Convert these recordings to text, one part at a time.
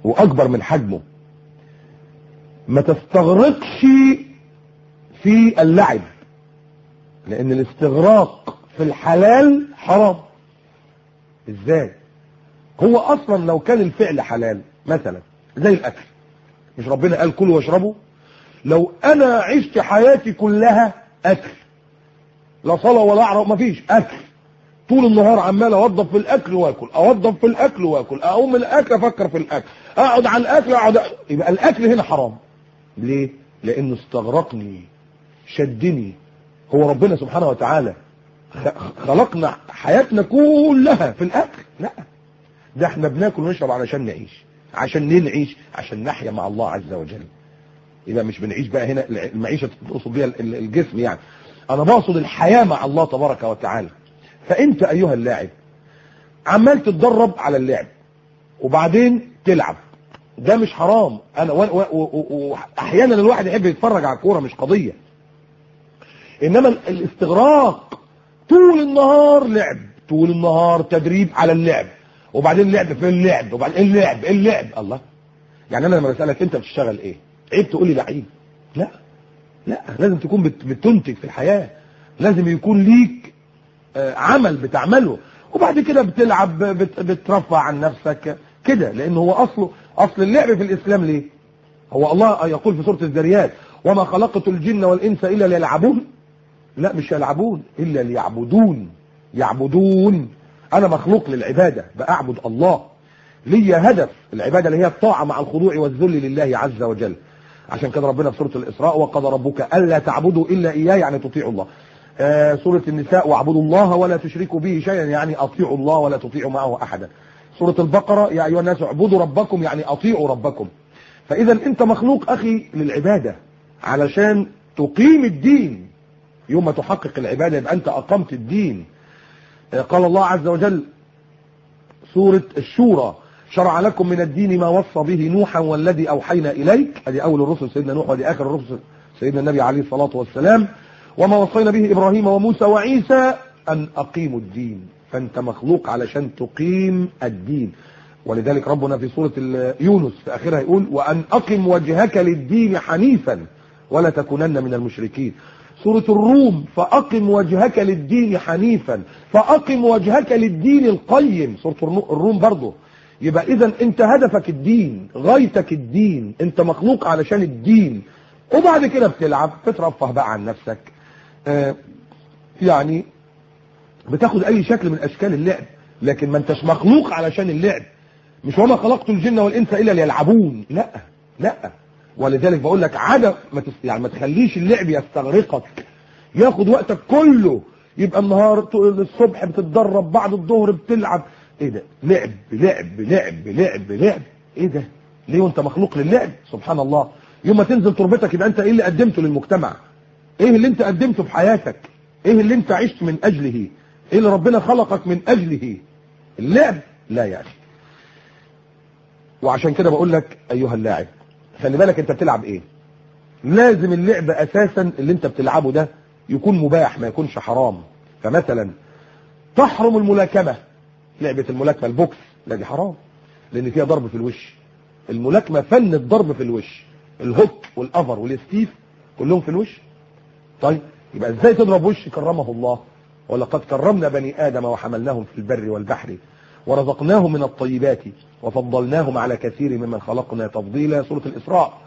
واكبر من حجمه ما تستغرقش في اللعب لان الاستغراق في الحلال حرام ازاي هو اصلا لو كان الفعل حلال مثلا زي الاكل مش ربنا قال كلوا واشربوا لو انا عشت حياتي كلها اكل لا صلاة ولا اعرف مفيش اكل طول النهار عمال اوظف في الاكل واكل اوظف في الاكل واكل اقوم من الاكل افكر في الاكل اقعد على الاكل اقعد يبقى الاكل هنا حرام ليه لانه استغرقني شدني هو ربنا سبحانه وتعالى خلقنا حياتنا كلها في الاكل لا ده احنا بناكل ونشرب علشان نعيش عشان ليه نعيش عشان نحيا مع الله عز وجل يبقى مش بنعيش بقى هنا المعيشة تقصد بيها الجسم يعني انا بقصد الحياة مع الله تبارك وتعالى فانت ايها اللاعب عمال تتدرب على اللعب وبعدين تلعب ده مش حرام انا واحيانا الواحد يحب يتفرج على الكوره مش قضيه انما الاستغراق طول النهار لعب طول النهار تدريب على اللعب وبعدين لعب في اللعب وبعدين اللعب اللعب الله يعني انا لما بسالك انت بتشتغل ايه عيب تقول لي لعيب لا لا لازم تكون بتنتج في الحياه لازم يكون ليك عمل بتعمله وبعد كده بتلعب بت بترفع عن نفسك كده لان هو اصله اصل اللعب في الاسلام ليه هو الله يقول في سوره الذريات وما خلقت الجن والانس الا ليلعبون لا مش يلعبون الا ليعبدون يعبدون انا مخلوق للعباده باعبد الله لي هدف العباده اللي هي الطاعه مع الخضوع والذل لله عز وجل عشان كده ربنا في سوره الاسراء وقضى ربك الا تعبدوا الا اياه يعني تطيعوا الله آه سورة النساء واعبدوا الله ولا تشركوا به شيئا يعني اطيعوا الله ولا تطيعوا معه احدا سورة البقرة يا ايها الناس اعبدوا ربكم يعني اطيعوا ربكم فاذا انت مخلوق اخي للعبادة علشان تقيم الدين يوم ما تحقق العبادة يبقى انت اقمت الدين آه قال الله عز وجل سورة الشورى شرع لكم من الدين ما وصى به نوحا والذي اوحينا اليك ادي اول الرسل سيدنا نوح ودي اخر الرسل سيدنا النبي عليه الصلاة والسلام وما وصينا به إبراهيم وموسى وعيسى أن أقيموا الدين فأنت مخلوق علشان تقيم الدين ولذلك ربنا في سورة يونس في آخرها يقول وأن أقم وجهك للدين حنيفا ولا تكونن من المشركين سورة الروم فأقم وجهك للدين حنيفا فأقم وجهك للدين القيم سورة الروم برضه يبقى إذا أنت هدفك الدين غايتك الدين أنت مخلوق علشان الدين وبعد كده بتلعب بترفه بقى عن نفسك آه يعني بتاخد اي شكل من اشكال اللعب لكن ما انتش مخلوق علشان اللعب مش وما خلقت الجن والانس الا ليلعبون لا لا ولذلك بقول لك عدم ما تس... يعني ما تخليش اللعب يستغرقك ياخد وقتك كله يبقى النهار الصبح بتتدرب بعد الظهر بتلعب ايه ده لعب لعب لعب لعب لعب ايه ده ليه وانت مخلوق للعب سبحان الله يوم ما تنزل تربتك يبقى انت ايه اللي قدمته للمجتمع ايه اللي انت قدمته في حياتك ايه اللي انت عشت من اجله ايه اللي ربنا خلقك من اجله اللعب لا يا اخي وعشان كده بقول لك ايها اللاعب خلي بالك انت بتلعب ايه لازم اللعب اساسا اللي انت بتلعبه ده يكون مباح ما يكونش حرام فمثلا تحرم الملاكمة لعبة الملاكمة البوكس لا دي حرام لان فيها ضرب في الوش الملاكمة فن الضرب في الوش الهوك والافر والستيف كلهم في الوش طيب يبقى ازاي تضرب وش كرمه الله ولقد كرمنا بني ادم وحملناهم في البر والبحر ورزقناهم من الطيبات وفضلناهم على كثير ممن خلقنا تفضيلا سورة الإسراء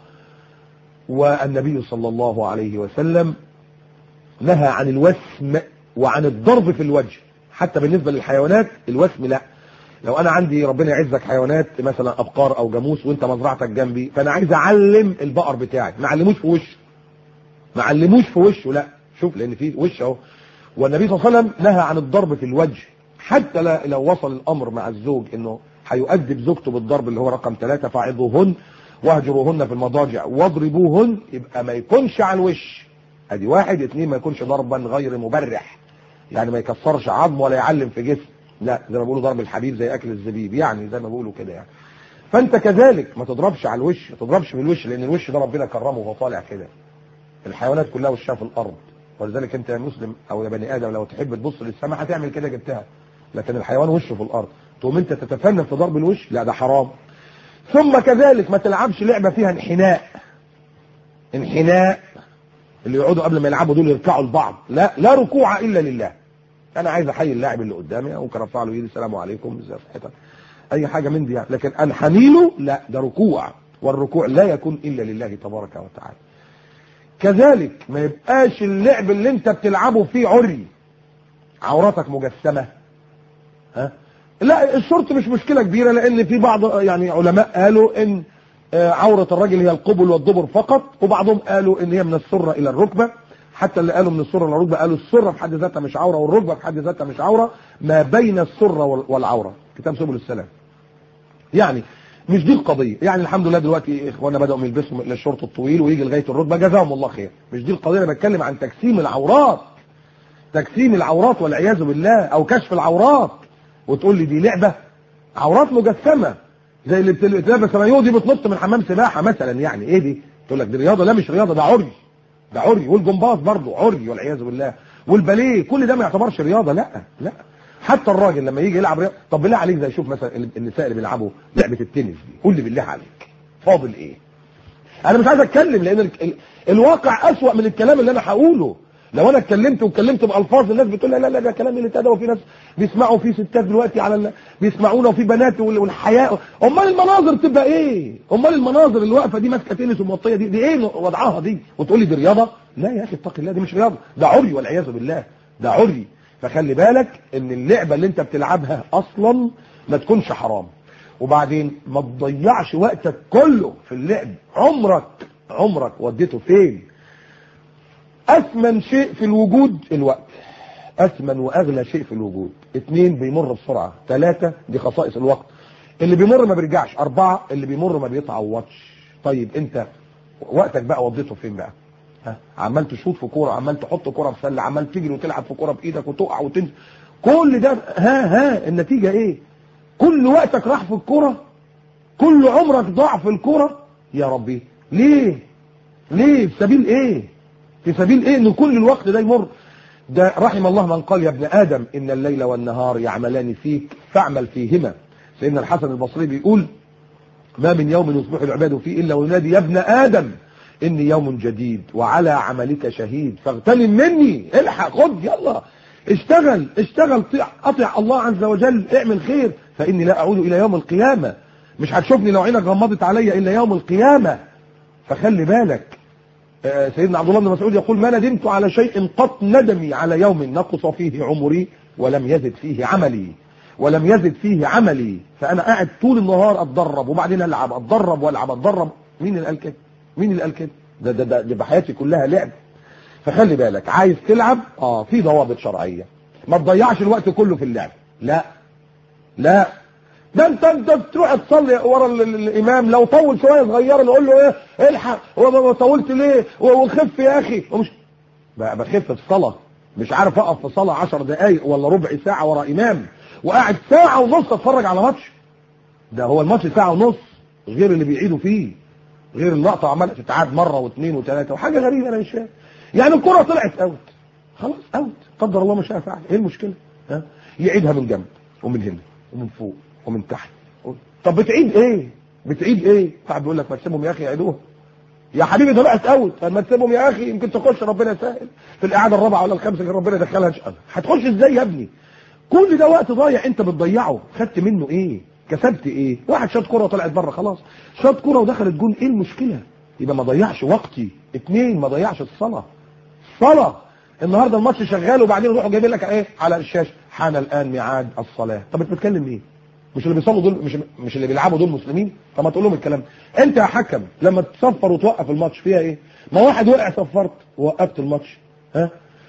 والنبي صلى الله عليه وسلم نهى عن الوسم وعن الضرب في الوجه حتى بالنسبة للحيوانات الوسم لا لو انا عندي ربنا يعزك حيوانات مثلا ابقار او جاموس وانت مزرعتك جنبي فانا عايز اعلم البقر بتاعي ما علموش في وشه ما علموش في وشه لا شوف لان في وش اهو والنبي صلى الله عليه وسلم نهى عن الضرب في الوجه حتى لا لو وصل الامر مع الزوج انه هيؤدب زوجته بالضرب اللي هو رقم ثلاثة فاعظوهن واهجروهن في المضاجع واضربوهن يبقى ما يكونش على الوش ادي واحد اتنين ما يكونش ضربا غير مبرح يعني ما يكسرش عظم ولا يعلم في جسم لا زي ما بيقولوا ضرب الحبيب زي اكل الزبيب يعني زي ما بيقولوا كده يعني فانت كذلك ما تضربش على الوش ما تضربش في الوش لان الوش ده ربنا كرمه وهو طالع كده الحيوانات كلها وشها في الارض ولذلك انت يا مسلم او يا بني ادم لو تحب تبص للسماء هتعمل كده جبتها لكن الحيوان وشه في الارض تقوم انت تتفنن في ضرب الوش لا ده حرام ثم كذلك ما تلعبش لعبة فيها انحناء انحناء اللي يقعدوا قبل ما يلعبوا دول يركعوا لبعض لا لا ركوع الا لله انا عايز احيي اللاعب اللي قدامي ممكن ارفع له ايدي السلام عليكم ازي صحتك اي حاجه من دي يعني. لكن انحني له لا ده ركوع والركوع لا يكون الا لله تبارك وتعالى كذلك ما يبقاش اللعب اللي انت بتلعبه فيه عري عورتك مجسمه ها لا الشرط مش مشكله كبيره لان في بعض يعني علماء قالوا ان آه، عورة الرجل هي القبل والدبر فقط وبعضهم قالوا ان هي من السرة الى الركبة حتى اللي قالوا من السرة الى الركبة قالوا السرة في حد ذاتها مش عورة والركبة في حد ذاتها مش عورة ما بين السرة وال- والعورة كتاب سبل السلام يعني مش دي القضية يعني الحمد لله دلوقتي اخواننا بدأوا يلبسوا الشورت الطويل ويجي لغاية الركبة جزاهم الله خير مش دي القضية انا بتكلم عن تجسيم العورات تجسيم العورات والعياذ بالله او كشف العورات وتقول لي دي لعبة عورات مجسمة زي اللي بتل- بتلبس مايو دي بتنط من حمام سباحة مثلا يعني ايه دي تقول لك دي رياضة لا مش رياضة ده عري ده عري والجمباز برضه عري والعياذ بالله والباليه كل ده ما يعتبرش رياضة لا لا حتى الراجل لما يجي يلعب رياضة طب بالله عليك زي شوف مثلا ال- النساء اللي بيلعبوا لعبة التنس دي قول لي بالله عليك فاضل ايه انا مش عايز اتكلم لان ال... ال... الواقع اسوأ من الكلام اللي انا هقوله لو انا اتكلمت واتكلمت بالفاظ الناس بتقول لا لا لا ده كلام اللي ابتدى وفي ناس بيسمعوا في ستات دلوقتي على ال... بيسمعونا وفي بنات وال- والحياء امال المناظر تبقى ايه امال المناظر اللي واقفه دي ماسكه تنس وموطيه دي دي ايه وضعها دي وتقول لي دي رياضه لا يا اخي اتق الله دي مش رياضه ده عري والعياذ بالله ده عري فخلي بالك ان اللعبه اللي انت بتلعبها اصلا ما تكونش حرام وبعدين ما تضيعش وقتك كله في اللعب عمرك عمرك وديته فين اثمن شيء في الوجود الوقت اثمن واغلى شيء في الوجود اتنين بيمر بسرعة ثلاثة دي خصائص الوقت اللي بيمر ما بيرجعش اربعة اللي بيمر ما بيتعوضش طيب انت وقتك بقى وديته فين بقى ها عمال تشوط في كوره عمال تحط كوره في سله عمال تجري وتلعب في كوره بايدك وتقع وتنزل كل ده ها ها النتيجه ايه كل وقتك راح في الكوره كل عمرك ضاع في الكوره يا ربي ليه ليه في سبيل ايه في سبيل ايه ان كل الوقت ده يمر ده رحم الله من قال يا ابن ادم ان الليل والنهار يعملان فيك فاعمل فيهما سيدنا الحسن البصري بيقول ما من يوم يصبح العباد فيه الا وينادي يا ابن ادم اني يوم جديد وعلى عملك شهيد فاغتنم مني الحق خد يلا اشتغل اشتغل طيع اطع الله عز وجل اعمل خير فاني لا اعود الى يوم القيامه مش هتشوفني لو عينك غمضت عليا الا يوم القيامه فخلي بالك آه، سيدنا عبد الله بن مسعود يقول ما ندمت على شيء قط ندمي على يوم نقص فيه عمري ولم يزد فيه عملي ولم يزد فيه عملي فانا قاعد طول النهار اتدرب وبعدين العب اتدرب والعب اتدرب مين اللي قال كده مين اللي قال كده ده ده ده, ده بحياتي كلها لعب فخلي بالك عايز تلعب اه في ضوابط شرعيه ما تضيعش الوقت كله في اللعب لا لا ده انت انت تروح تصلي ورا ال- ال- الامام لو طول شويه صغيره نقول له ايه الحق وما ما طولت ليه وخف يا اخي ومش بقى بخف في الصلاه مش عارف اقف في صلاه 10 دقائق ولا ربع ساعه ورا امام وقاعد ساعه ونص اتفرج على ماتش ده هو الماتش ساعه ونص غير اللي بيعيدوا فيه غير اللقطه عماله تتعاد مره واثنين وثلاثه وحاجه غريبه انا مش فاهم يعني الكره طلعت اوت خلاص اوت قدر الله ما شاء فعل ايه المشكله ها يعيدها من جنب ومن هنا ومن فوق ومن تحت طب بتعيد ايه بتعيد ايه صاحب بيقول لك ما تسيبهم يا اخي يعيدوها يا حبيبي طلعت اوت فما تسيبهم يا اخي يمكن تخش ربنا يسهل في القعده الرابعه ولا الخامسه اللي ربنا يدخلها ان شاء الله هتخش ازاي يا ابني كل ده وقت ضايع انت بتضيعه خدت منه ايه كسبت ايه واحد شاط كره وطلعت بره خلاص شاط كره ودخلت جون ايه المشكله يبقى ما ضيعش وقتي اتنين ما ضيعش الصلاه صلاه النهارده الماتش شغال وبعدين يروحوا جايبين لك ايه على الشاشه حان الان ميعاد الصلاه طب انت بتتكلم مين مش اللي بيصلوا دول مش مش اللي بيلعبوا دول مسلمين طب ما تقول لهم الكلام ده. انت يا حكم لما تصفر وتوقف الماتش فيها ايه ما واحد وقع صفرت ووقفت الماتش ها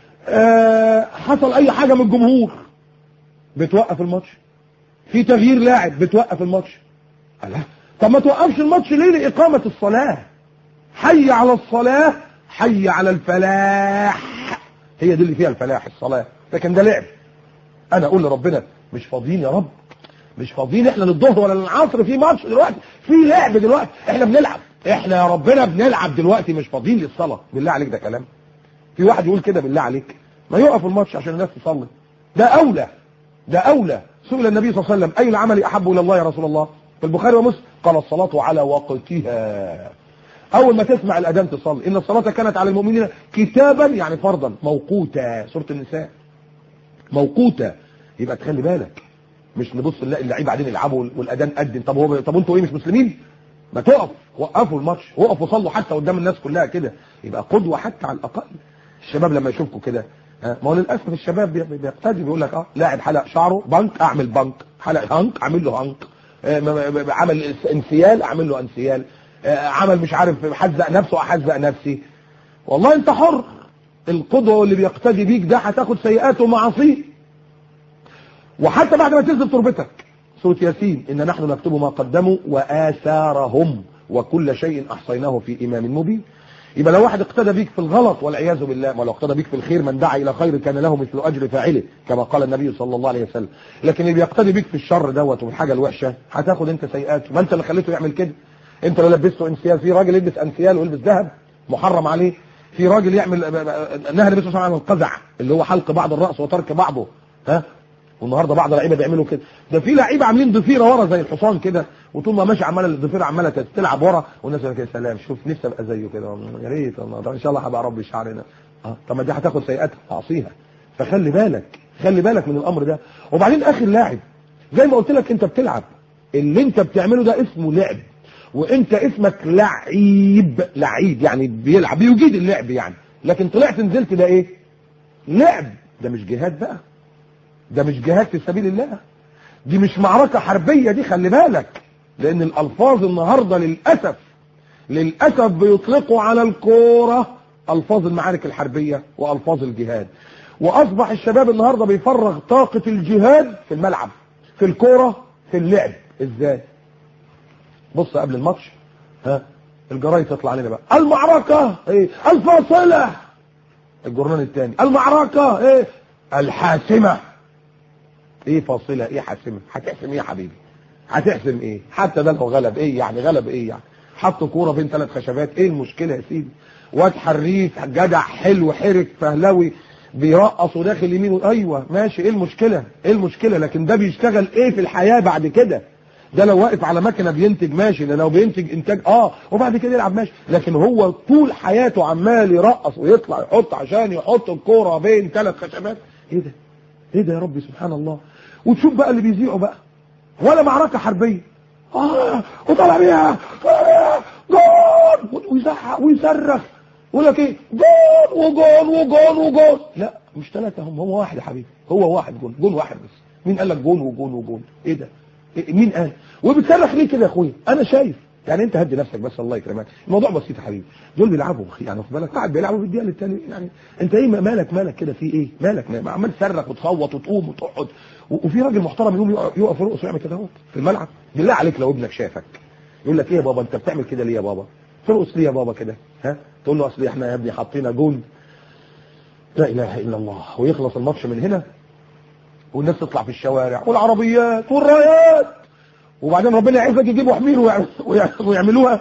آه حصل اي حاجه من الجمهور بتوقف الماتش في تغيير لاعب بتوقف الماتش لا طب ما توقفش الماتش ليه لإقامة الصلاة حي على الصلاة حي على الفلاح هي دي اللي فيها الفلاح الصلاة لكن ده لعب انا اقول لربنا مش فاضيين يا رب مش فاضيين احنا للظهر ولا للعصر في ماتش دلوقتي في لعب دلوقتي احنا بنلعب احنا يا ربنا بنلعب دلوقتي مش فاضيين للصلاة بالله عليك ده كلام في واحد يقول كده بالله عليك ما يقف الماتش عشان الناس تصلي ده اولى ده اولى سئل النبي صلى الله عليه وسلم اي العمل احب الى الله يا رسول الله في البخاري ومسلم قال الصلاة على وقتها اول ما تسمع الاذان تصلي ان الصلاة كانت على المؤمنين كتابا يعني فرضا موقوتا سورة النساء موقوتا يبقى تخلي بالك مش نبص نلاقي اللعيبه قاعدين يلعبوا والاذان قدم طب هو طب انتوا ايه مش مسلمين ما تقف وقفوا الماتش وقفوا صلوا حتى قدام الناس كلها كده يبقى قدوه حتى على الاقل الشباب لما يشوفكوا كده ها، ما هو للاسف الشباب بي- بي- بيقتدي بيقول لك اه لاعب حلق شعره بنك اعمل بنك حلق هنك اعمل له هنك آه، ما- ما- ما- عمل انسيال اعمل له انسيال آه، عمل مش عارف حزق نفسه احزق نفسي والله انت حر القدوه اللي بيقتدي بيك ده هتاخد سيئاته ومعاصيه وحتى بعد ما تنزل تربتك سورة ياسين إن نحن نكتب ما قدموا وآثارهم وكل شيء أحصيناه في إمام مبين يبقى لو واحد اقتدى بيك في الغلط والعياذ بالله ولو اقتدى بيك في الخير من دعا إلى خير كان له مثل أجر فاعله كما قال النبي صلى الله عليه وسلم لكن اللي بيقتدي بيك في الشر دوت وفي الحاجة الوحشة هتاخد انت سيئاته ما انت اللي خليته يعمل كده انت اللي لبسته انسيال في راجل يلبس انسيال ويلبس ذهب محرم عليه في راجل يعمل نهى النبي صلى الله عليه وسلم عن القزع اللي هو حلق بعض الرأس وترك بعضه ها والنهارده بعض اللعيبه بيعملوا كده ده في لعيبه عاملين ضفيره ورا زي الحصان كده وطول ما ماشي عمال الضفيره عماله تلعب ورا والناس يقول لك يا سلام شوف نفسي ابقى زيه كده والله يا ريت والله طب ان شاء الله هبقى اربي شعرنا اه طب ما دي هتاخد سيئاتها تعصيها فخلي بالك خلي بالك من الامر ده وبعدين اخر لاعب زي ما قلت لك انت بتلعب اللي انت بتعمله ده اسمه لعب وانت اسمك لعيب لعيب يعني بيلعب بيجيد اللعب يعني لكن طلعت نزلت ده ايه لعب ده مش جهاد بقى ده مش جهاد في سبيل الله دي مش معركة حربية دي خلي بالك لان الالفاظ النهاردة للأسف للأسف بيطلقوا على الكورة الفاظ المعارك الحربية والفاظ الجهاد واصبح الشباب النهاردة بيفرغ طاقة الجهاد في الملعب في الكورة في اللعب ازاي بص قبل الماتش ها الجرايد تطلع لنا بقى المعركة ايه الفاصلة الجرنان الثاني المعركة ايه الحاسمة ايه فاصلة ايه حاسمة هتحسم ايه يا حبيبي هتحسم ايه حتى ده لو غلب ايه يعني غلب ايه يعني حط كورة بين ثلاث خشبات ايه المشكلة يا سيدي واد حريف جدع حلو حرك فهلوي بيرقص وداخل يمين و- ايوه ماشي ايه المشكلة ايه المشكلة لكن ده بيشتغل ايه في الحياة بعد كده ده لو واقف على مكنه بينتج ماشي ده لو بينتج انتاج اه وبعد كده يلعب ماشي لكن هو طول حياته عمال يرقص ويطلع يحط عشان يحط الكوره بين ثلاث خشبات ايه ده ايه ده يا ربي سبحان الله وتشوف بقى اللي بيذيعوا بقى ولا معركه حربيه اه وطلع بيها طلع بيها جول ويزعق ويصرخ يقول لك ايه جول وجول وجول وجول لا مش ثلاثه هم هو واحد يا حبيبي هو واحد جول جول واحد بس مين قال لك جول وجول وجول ايه ده إيه مين قال وبتصرخ ليه كده يا اخويا انا شايف يعني انت هدي نفسك بس الله يكرمك الموضوع بسيط يا حبيبي دول بيلعبوا يعني واخد بالك قاعد بيلعبوا بالدقيقه للتاني يعني انت ايه مالك مالك كده في ايه مالك ما- عمال تصرخ وتصوت وتقوم وتقعد و- وفي راجل محترم يقوم يقف- يقف يرقص ويعمل كده اهوت في الملعب بالله عليك لو ابنك شافك يقول لك ايه يا بابا انت بتعمل كده ليه يا بابا ترقص ليه يا بابا كده ها تقول له اصل احنا يا ابني حاطينا جول لا اله الا الله ويخلص الماتش من هنا والناس تطلع في الشوارع والعربيات والرايات وبعدين ربنا يعزك يجيبوا حمير ويعم- ويع- ويعملوها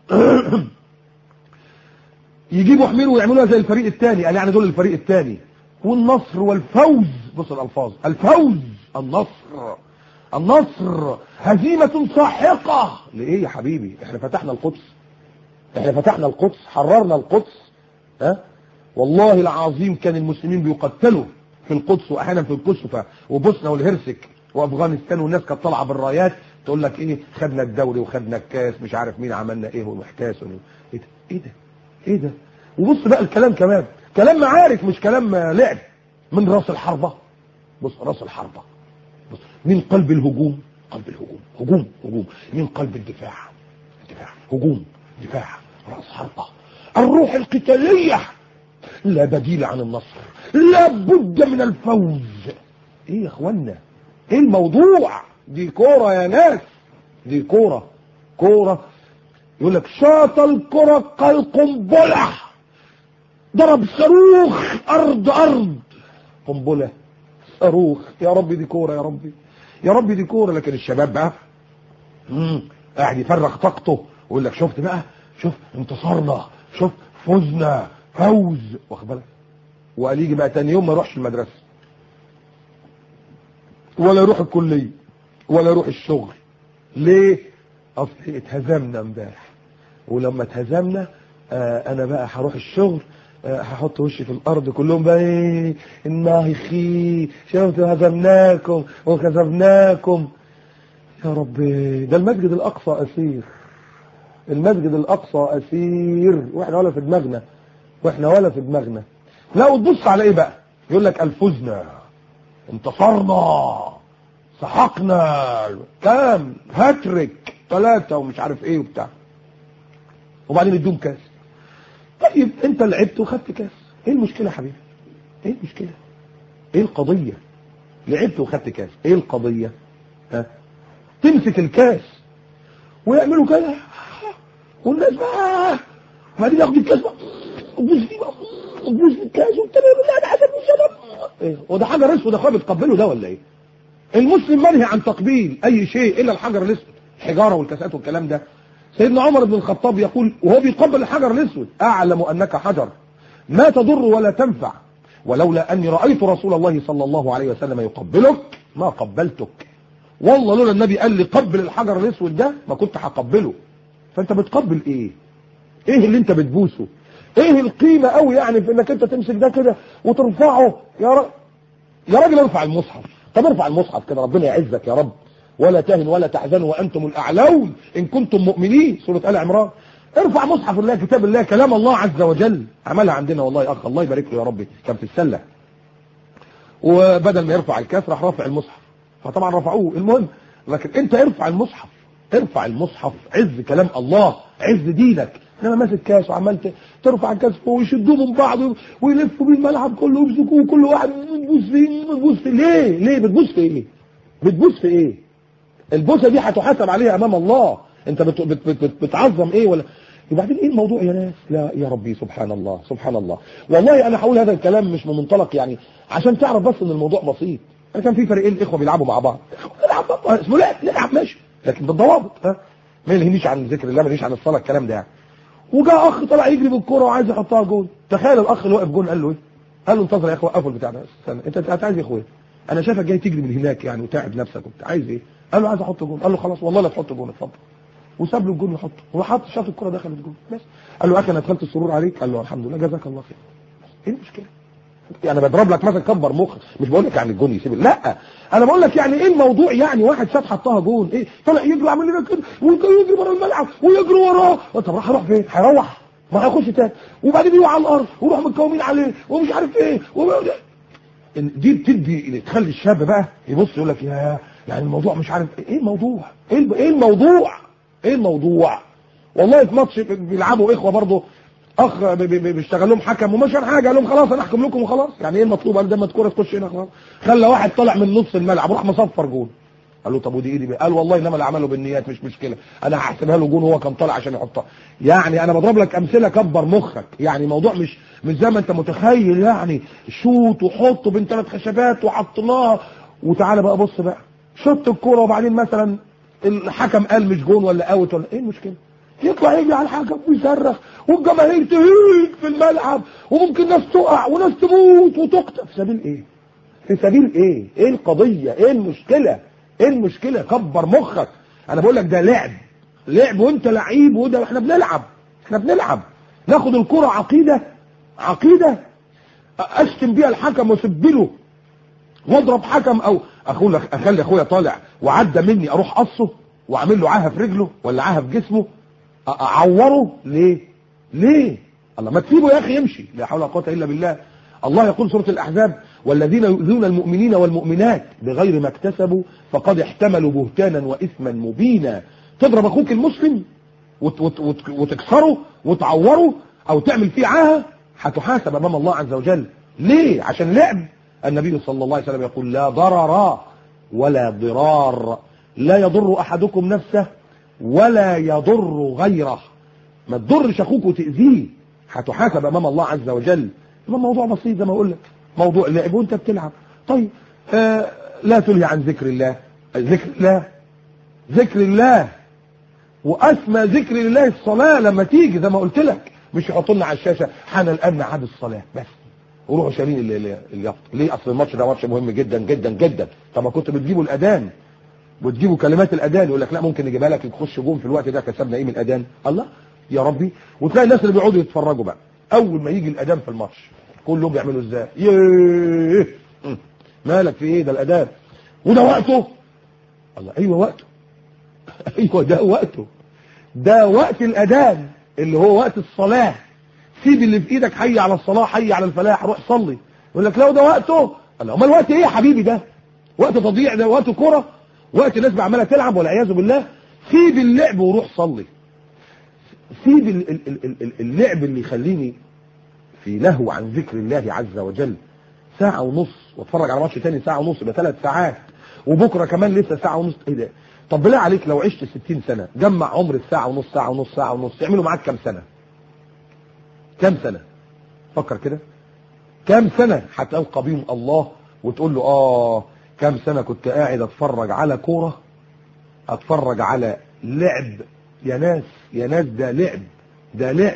يجيبوا حمير ويعملوها زي الفريق الثاني قال يعني دول الفريق الثاني والنصر والفوز بص الالفاظ الفوز النصر النصر هزيمة ساحقة لإيه يا حبيبي احنا فتحنا القدس احنا فتحنا القدس حررنا القدس ها والله العظيم كان المسلمين بيقتلوا في القدس واحيانا في الكسوفة وبوسنا والهرسك وافغانستان والناس كانت طالعه بالرايات تقول لك ايه خدنا الدوري وخدنا الكاس مش عارف مين عملنا ايه ومحتاس ون- ايه ده ايه ده ايه ده وبص بقى الكلام كمان كلام معارك مش كلام لعب من راس الحربة بص راس الحربة بص من قلب الهجوم قلب الهجوم هجوم هجوم من قلب الدفاع دفاع هجوم دفاع راس حربة الروح القتالية لا بديل عن النصر لا بد من الفوز ايه يا اخوانا ايه الموضوع دي كورة يا ناس دي كورة كورة يقول لك شاط الكرة كالقنبلة ضرب صاروخ ارض ارض قنبلة صاروخ يا ربي دي كورة يا ربي يا ربي دي كورة لكن الشباب بقى مم. قاعد يفرغ طاقته ويقول لك شفت بقى شوف انتصرنا شوف فزنا فوز واخد بالك وقال يجي بقى تاني يوم ما يروحش المدرسه ولا يروح الكليه ولا يروح الشغل ليه اصل اتهزمنا امبارح ولما اتهزمنا آه انا بقى هروح الشغل آه هحط وشي في الارض كلهم بقى ايه الله خي شفتوا هزمناكم وكذبناكم يا رب ده المسجد الاقصى اسير المسجد الاقصى اسير واحنا ولا في دماغنا واحنا ولا في دماغنا لا وتبص على ايه بقى يقول لك الفزنا انتصرنا سحقنا كام هاتريك ثلاثة ومش عارف ايه وبتاع وبعدين يدوم كاس طيب انت لعبت وخدت كاس ايه المشكلة يا حبيبي ايه المشكلة ايه القضية لعبت وخدت كاس ايه القضية ها تمسك الكاس ويعملوا كده والناس بقى وبعدين ياخد الكاس بقى وتبوس فيه بقى وتبوس في الكاس وبتاع بالله انا حسب الشباب ايه وده حجر اسود اخويا بتقبله ده ولا ايه المسلم منهي عن تقبيل اي شيء الا الحجر الاسود الحجاره والكاسات والكلام ده سيدنا عمر بن الخطاب يقول وهو بيقبل الحجر الاسود اعلم انك حجر ما تضر ولا تنفع ولولا اني رايت رسول الله صلى الله عليه وسلم يقبلك ما قبلتك والله لولا النبي قال لي قبل الحجر الاسود ده ما كنت هقبله فانت بتقبل ايه ايه اللي انت بتبوسه ايه القيمه قوي يعني في انك انت تمسك ده كده وترفعه يا ر... يا راجل ارفع المصحف طب ارفع المصحف كده ربنا يعزك يا رب ولا تهن ولا تحزنوا وانتم الاعلون ان كنتم مؤمنين سوره ال عمران ارفع مصحف الله كتاب الله كلام الله عز وجل عملها عندنا والله يا اخ الله يبارك له يا ربي كان في السله وبدل ما يرفع الكاس راح رافع المصحف فطبعا رفعوه المهم لكن انت ارفع المصحف ارفع المصحف عز كلام الله عز دينك انما ماسك كاس وعمال ترفع الكاس فوق ويشدوه من بعض ويلفوا بيه الملعب كله ويمسكوه كل واحد بتبوس فيه بتبوس فيه ليه؟ ليه بتبوس في ايه؟ بتبوس في ايه؟ البوسه دي هتحاسب عليها امام الله انت بت بت بت بت بتعظم ايه ولا وبعدين ايه الموضوع يا ناس لا يا ربي سبحان الله سبحان الله والله انا هقول هذا الكلام مش من منطلق يعني عشان تعرف بس ان الموضوع بسيط انا كان في فريقين اخوه بيلعبوا مع بعض نلعب اسمه لا نلعب ماشي لكن بالضوابط ها ما يلهنيش عن ذكر الله ما يلهنيش عن الصلاه الكلام ده يعني وجاء اخ طلع يجري بالكوره وعايز يحطها جول تخيل الاخ اللي واقف جول قال له ايه قال له انتظر يا اخوه وقفوا البتاع ده استنى انت انت عايز ايه يا اخويا انا شايفك جاي تجري من هناك يعني وتعب نفسك وبتاع عايز ايه قال له عايز احط جول قال له خلاص والله لا تحط جول اتفضل وساب له الجول يحطه وحط شاط الكره دخلت جول بس قال له يا اخي انا ادخلت السرور عليك قال له الحمد لله جزاك الله خير ايه المشكله يعني بضرب لك مثلا كبر مخ مش بقول لك يعني الجون يسيب لا انا بقول لك يعني ايه الموضوع يعني واحد شاف حطها جون ايه طلع يجري عامل لنا كده ويجري بره الملعب ويجري وراه طب راح يروح فين هيروح ما هيخش تاني وبعدين يقع على الارض ويروح متكومين عليه ومش عارف ايه دي بتدي تخلي الشاب بقى يبص يقول لك يا يعني الموضوع مش عارف ايه الموضوع ايه ايه الموضوع ايه الموضوع والله في ماتش بيلعبوا اخوه برضه اخ بيشتغل لهم حكم ومش حاجه قال لهم خلاص انا احكم لكم وخلاص يعني ايه المطلوب قال ده ما الكوره تخش هنا خلاص خلى واحد طلع من نص الملعب وراح مصفر جول قال له طب ودي ايه دي قال والله انما اللي عمله بالنيات مش مشكله انا هحسبها له جون هو كان طالع عشان يحطها يعني انا بضرب لك امثله كبر مخك يعني موضوع مش مش زي ما انت متخيل يعني شوط وحط بين ثلاث خشبات وحطناها وتعالى بقى بص بقى شط الكوره وبعدين مثلا الحكم قال مش جون ولا اوت ولا ايه المشكله يطلع يجري على الحكم ويصرخ والجماهير تهيج في الملعب وممكن ناس تقع وناس تموت وتقتل في سبيل ايه في سبيل ايه ايه القضيه ايه المشكله ايه المشكله كبر مخك انا بقول لك ده لعب لعب وانت لعيب وده احنا بنلعب احنا بنلعب ناخد الكره عقيده عقيده اشتم بيها الحكم واسبله واضرب حكم او اخويا اخلي اخويا طالع وعدى مني اروح قصه واعمل له عاهه في رجله ولا عاهه في جسمه اعوره ليه ليه الله ما تسيبه يا اخي يمشي لا حول ولا قوه الا بالله الله يقول سوره الاحزاب والذين يؤذون المؤمنين والمؤمنات بغير ما اكتسبوا فقد احتملوا بهتانا واثما مبينا تضرب اخوك المسلم وت وت وت وتكسره وتعوره او تعمل فيه عاهه هتحاسب امام الله عز وجل ليه عشان لعب النبي صلى الله عليه وسلم يقول لا ضرر ولا ضرار لا يضر احدكم نفسه ولا يضر غيره ما تضرش اخوك وتاذيه هتحاسب امام الله عز وجل ما موضوع بسيط زي ما اقول لك موضوع لعب وانت بتلعب طيب آه لا تلهي عن ذكر الله ذكر الله ذكر الله واسمى ذكر الله الصلاه لما تيجي زي ما قلت لك مش يحطوا لنا على الشاشه حان الان ميعاد الصلاه بس وروحوا شارين اليافطه ليه اصل الماتش ده ماتش مهم جدا جدا جدا طب ما كنت بتجيبوا الاذان وتجيبوا كلمات الاذان يقول لك لا ممكن نجيبها لك تخش جون في الوقت ده كسبنا ايه من الاذان الله يا ربي وتلاقي الناس اللي بيقعدوا يتفرجوا بقى اول ما يجي الاذان في الماتش كلهم بيعملوا ازاي ياه م. مالك في ايه ده الاذان وده وقته الله ايوه وقته ايوه ده وقته ده وقت الاذان اللي هو وقت الصلاه سيب اللي في ايدك حي على الصلاه حي على الفلاح روح صلي يقول لك لو ده وقته الله امال الوقت ايه يا حبيبي ده وقت تضييع ده وقت كرة وقت الناس عماله تلعب والعياذ بالله سيب اللعب وروح صلي سيب ال- ال- ال- ال- ال- اللعب اللي يخليني في لهو عن ذكر الله عز وجل ساعة ونص واتفرج على ماتش تاني ساعة ونص يبقى ثلاث ساعات وبكرة كمان لسه ساعة ونص ايه ده طب بالله عليك لو عشت 60 سنة جمع عمر الساعة ونص ساعة ونص ساعة ونص يعملوا معاك كام سنة كام سنة فكر كده كام سنة هتلقى بيهم الله وتقول له اه كام سنة كنت قاعد اتفرج على كورة اتفرج على لعب يا ناس يا ناس ده لعب ده لعب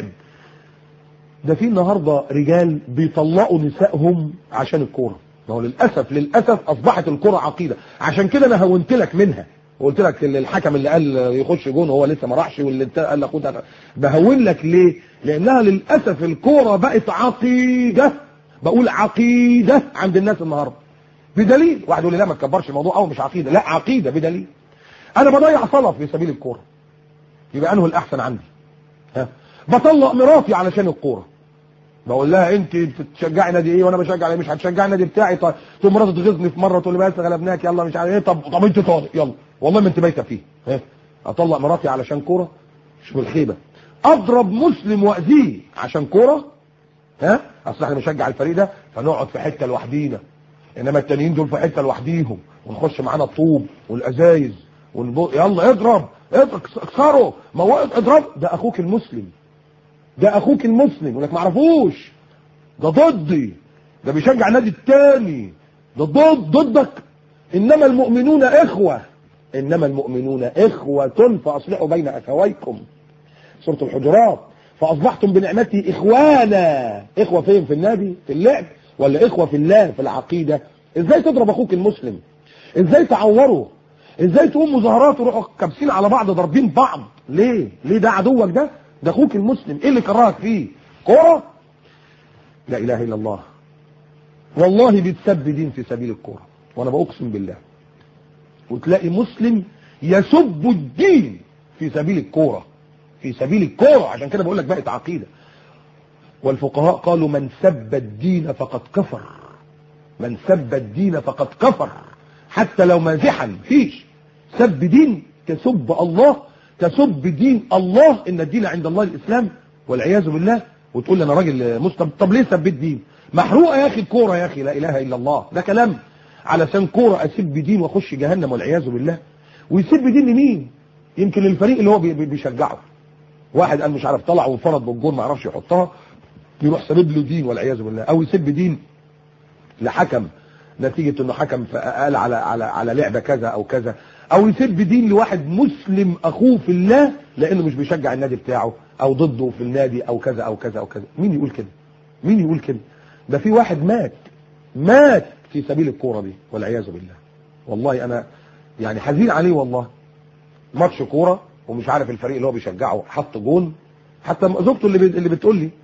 ده في النهاردة رجال بيطلقوا نسائهم عشان الكورة ما هو للأسف للأسف أصبحت الكورة عقيدة عشان كده أنا هونت لك منها وقلت لك اللي الحكم اللي قال يخش جون هو لسه ما راحش واللي انت قال خد أنا- بهون لك ليه لانها للاسف الكوره بقت عقيده بقول عقيده عند الناس النهارده بدليل واحد يقول لي لا ما تكبرش الموضوع او مش عقيده لا عقيده بدليل انا بضيع صلاه في سبيل الكوره يبقى انه الاحسن عندي ها بطلق مراتي علشان الكوره بقول لها انت بتشجعي نادي ايه وانا بشجع نادي مش هتشجعي النادي بتاعي طيب تقوم مراتي تغيظني في مره تقول لي بس غلبناك يلا مش عارف ايه طب طب انت طالق يلا والله ما انت بايته فيه ها اطلق مراتي علشان كوره مش بالخيبه اضرب مسلم واذيه عشان كوره ها اصل احنا بنشجع الفريق ده فنقعد في حته لوحدينا انما التانيين دول في حته لوحديهم ونخش معانا الطوب والازايز ونبو... يلا اضرب اضرب اكسره موت اضرب ده اخوك المسلم ده اخوك المسلم يقول لك ما اعرفوش ده ضدي ده بيشجع النادي التاني ده ضد ضدك انما المؤمنون اخوه انما المؤمنون اخوه فاصلحوا بين اخويكم سوره الحجرات فاصبحتم بنعمتي اخوانا اخوه فين في النادي في اللعب ولا اخوه في الله في العقيده ازاي تضرب اخوك المسلم ازاي تعوره ازاي تقوم مظاهرات وروحوا كابسين على بعض ضاربين بعض ليه ليه ده عدوك ده ده اخوك المسلم ايه اللي كرهك فيه كوره لا اله الا الله والله بيتسب دين في سبيل الكوره وانا بقسم بالله وتلاقي مسلم يسب الدين في سبيل الكوره في سبيل الكوره عشان كده بقول لك بقت عقيده والفقهاء قالوا من سب الدين فقد كفر من سب الدين فقد كفر حتى لو مازحا فيش سب دين تسب الله تسب دين الله ان الدين عند الله الاسلام والعياذ بالله وتقول لي انا راجل مسلم طب ليه سبيت دين محروقه يا اخي الكوره يا اخي لا اله الا الله ده كلام علشان كوره اسب دين واخش جهنم والعياذ بالله ويسب دين لمين يمكن للفريق اللي هو بي- بي- بيشجعه واحد قال مش عارف طلع وانفرد بالجون ما عرفش يحطها يروح سبب له دين والعياذ بالله او يسب دين لحكم نتيجة انه حكم قال على على على لعبة كذا او كذا او يسب دين لواحد مسلم اخوه في الله لانه مش بيشجع النادي بتاعه او ضده في النادي او كذا او كذا او كذا مين يقول كده مين يقول كده ده في واحد مات مات في سبيل الكورة دي والعياذ بالله والله انا يعني حزين عليه والله ماتش كورة ومش عارف الفريق اللي هو بيشجعه حط جون حتى زوجته اللي بي- اللي بتقول لي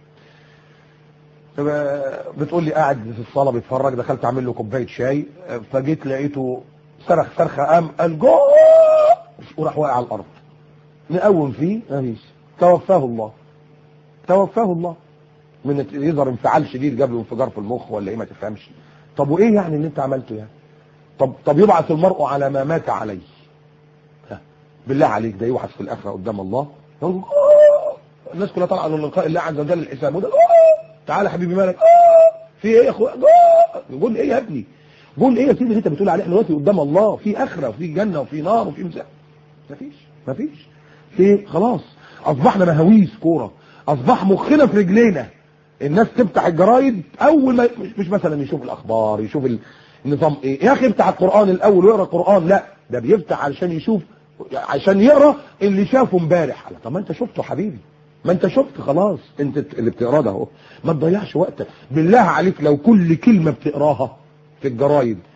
بتقول لي قاعد في الصاله بيتفرج دخلت اعمل له كوبايه شاي فجيت لقيته صرخ صرخه قام قال جول وراح واقع على الارض نقوم فيه مفيش توفاه الله توفاه الله من يظهر انفعال شديد جاب له انفجار في المخ ولا ايه ما تفهمش طب وايه يعني اللي انت عملته يعني طب طب يبعث المرء على ما مات عليه ها. بالله عليك ده يبعث في الاخره قدام الله يقول جول. الناس كلها طالعه للقاء الله عز وجل الحساب وده جول. تعالى يا حبيبي مالك في ايه يا اخويا جول جول ايه يا ابني جول ايه يا سيدي اللي انت بتقول عليه احنا دلوقتي قدام الله في اخره وفي جنه وفي نار وفي مساء مفيش مفيش في خلاص اصبحنا مهاويس كوره اصبح مخنا في رجلينا الناس تفتح الجرايد اول ما مش, مش مثلا يشوف الاخبار يشوف النظام ايه يا اخي افتح القران الاول ويقرا القران لا ده بيفتح علشان يشوف عشان يقرا اللي شافه امبارح قال طب ما انت شفته حبيبي ما انت شفت خلاص انت اللي بتقراه ده اهو ما تضيعش وقتك بالله عليك لو كل كلمه بتقراها في الجرايد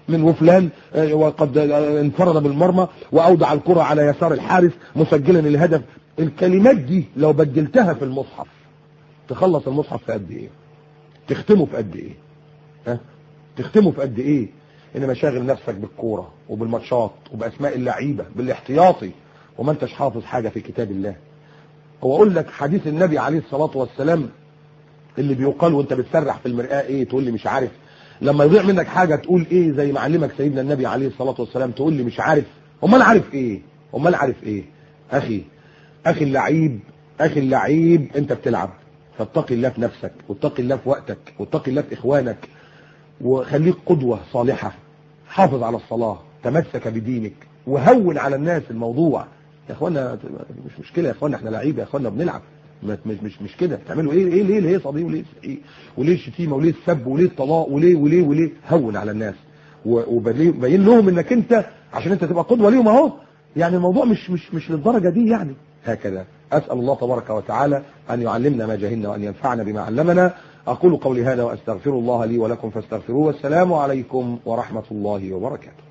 من وفلان آه، وقد آه، انفرد بالمرمى واودع الكرة على يسار الحارس مسجلا الهدف الكلمات دي لو بدلتها في المصحف تخلص المصحف في قد ايه تختمه في قد ايه ها تختمه في قد ايه انما شاغل نفسك بالكوره وبالماتشات وباسماء اللعيبه بالاحتياطي وما انتش حافظ حاجه في كتاب الله هو اقول لك حديث النبي عليه الصلاه والسلام اللي بيقال وانت بتسرح في المرآة ايه تقول لي مش عارف لما يضيع منك حاجة تقول ايه زي ما علمك سيدنا النبي عليه الصلاة والسلام تقول لي مش عارف امال عارف ايه امال عارف ايه اخي اخي اللعيب اخي اللعيب انت بتلعب فاتقي الله في نفسك واتقي الله في وقتك واتقي الله في اخوانك وخليك قدوة صالحة حافظ على الصلاة تمسك بدينك وهون على الناس الموضوع يا اخوانا مش مشكلة يا اخوانا احنا لعيبة يا اخوانا بنلعب مش مش مش, مش كده تعملوا ايه ايه ليه الهيصه دي وليه ايه وليه الشتيمه وليه السب وليه الطلاق وليه وليه وليه هون على الناس وبين لهم انك انت عشان انت تبقى قدوه ليهم اهو يعني الموضوع مش مش مش للدرجه دي يعني هكذا اسال الله تبارك وتعالى ان يعلمنا ما جهلنا وان ينفعنا بما علمنا اقول قولي هذا واستغفر الله لي ولكم فاستغفروه والسلام عليكم ورحمه الله وبركاته